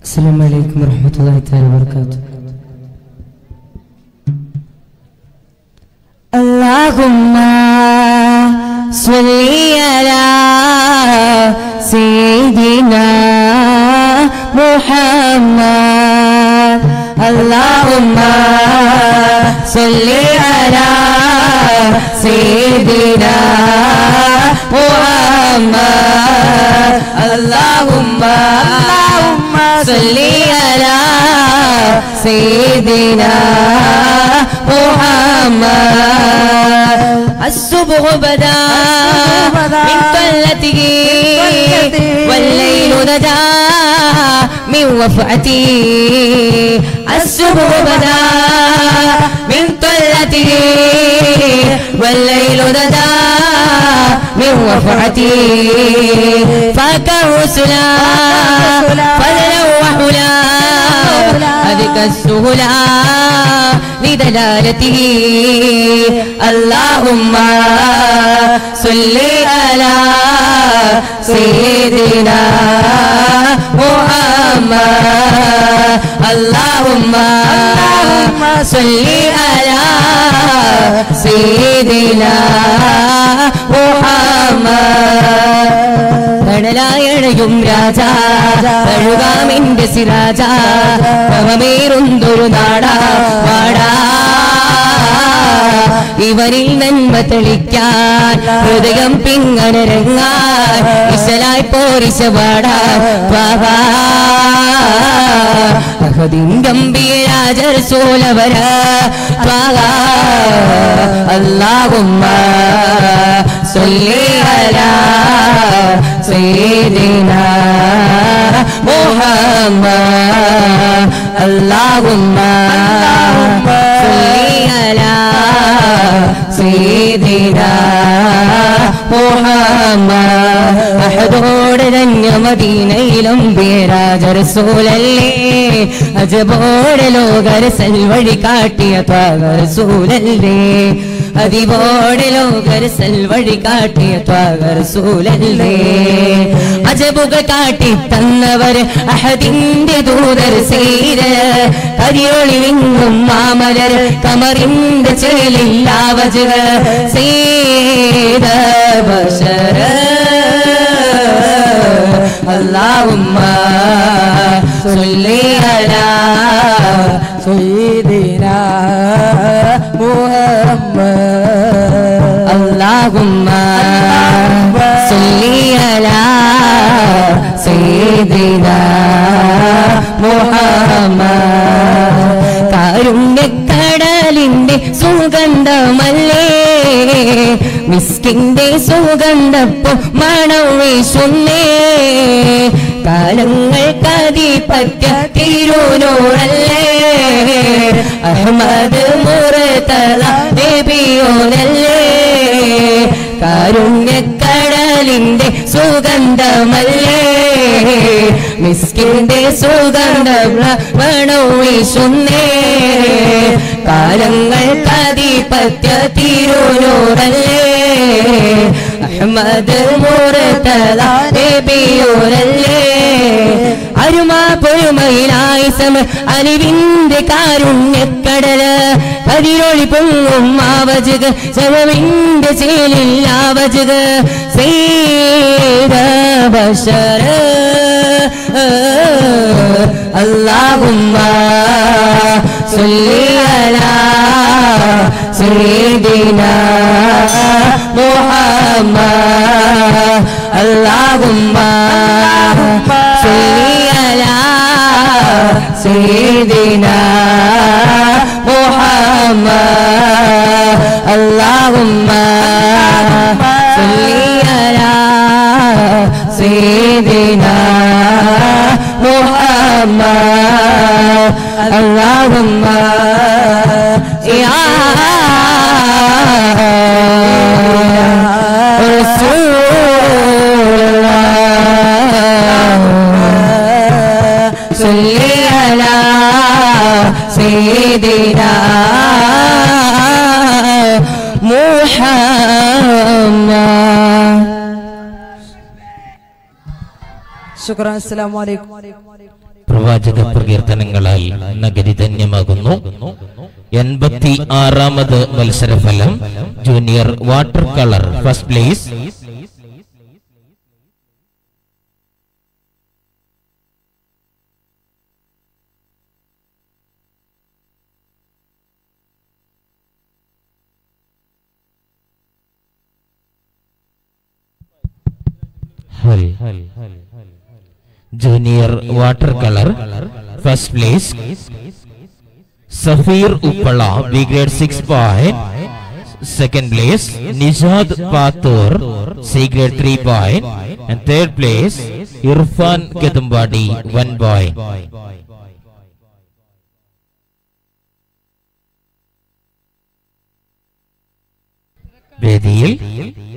السلام عليكم ورحمة الله تعالى وبركاته اللهم صل على سيدنا محمد اللهم صل على سيدنا محمد اللهم اللهم صل على سيدنا محمد الصبح بدا من طلته والليل نجا من وفعته الصبح بدا من طلته والليل نجا من وفعته فاك الرسلا فضلا وحلا أذك السهلا لدلالته اللهم صل على سيدنا محمد اللهم صل على سيدنا محمد കടലായഴയും രാജ കഴുകാമിന്റെ സിരാജ പ്രമമേറുന്നൊരു നാടാ വാടാ ഇവരിൽ നന്മ തെളിക്കാൻ ഹൃദയം പിങ്ങനരങ്ങാൻ ഇശലായി പോരിശവാടാ അഹദിൻ ഗംഭീരാജർ സോലവര അല്ലാഹുമ്മ صلي على سيدنا محمد اللهم صل على سيدنا محمد അഹദോട് തന്നെ മദീനയിലും ബേരാജറസൂലല്ലേ അജബോട് ലോകരസൽ വഴി കാട്ടിയ ത്വാഗറസൂലല്ലേ അതിവോട് ലോകരസൽ വഴി കാട്ടിയ ത്വാഗറസൂലല്ലേ അജബുകൾ കാട്ടി തന്നവർ അഹദിന്റെ ദൂതർ സീര കരിയൊളി വിങ്ങും മാമലർ കമറിന്റെ ചേലില്ലാവജുക സീത ബഷര اللهم صل على سيدنا محمد اللهم صل على سيدنا محمد കാരുണ്യക്കടലിന്റെ സുഗന്ധമല്ലേ മിസ്കിന്റെ സുഗന്ധപ്പോ മണം വീശുന്നേ കാലങ്ങൾക്കതിപത്യ തിരുനൂറല്ലേ അഹമ്മദ് മുറതല നബിയോനല്ലേ കാരുണ്യക്കടലിന്റെ സുഗന്ധമല്ലേ മിസ്കിന്റെ സുഗന്ധം മണം വീശുന്നേ കാലങ്ങൾക്കതിപത്യ തിരുനൂറല്ലേ അഹമ്മദ് മുറതല നബിയോനല്ലേ അരുമാ പൊരുമയിലായി സമ അലിവിന്റെ കാരുണ്യക്കടല് കതിരൊളി പൊങ്ങും ആവജുക ശവവിന്റെ ചേലിൽ ആവജുക സേത ബഷര اللهم صل على سيدنا محمد اللهم صل على سيدنا محمد اللهم صل على سيدنا محمد اللهم يا رسول الله صل على سيدنا محمد شكرا السلام عليكم പ്രവാചക പ്രകീർത്തനങ്ങളാൽ നഗരി ധന്യമാകുന്നു എൺപത്തി ആറാമത് മത്സരഫലം junior water colour first place junior water colour first place Safeer Uppala B grade six point second place Nishad Pathur C grade three point and third place Irfan Kethumbadi one point വേദിയിൽ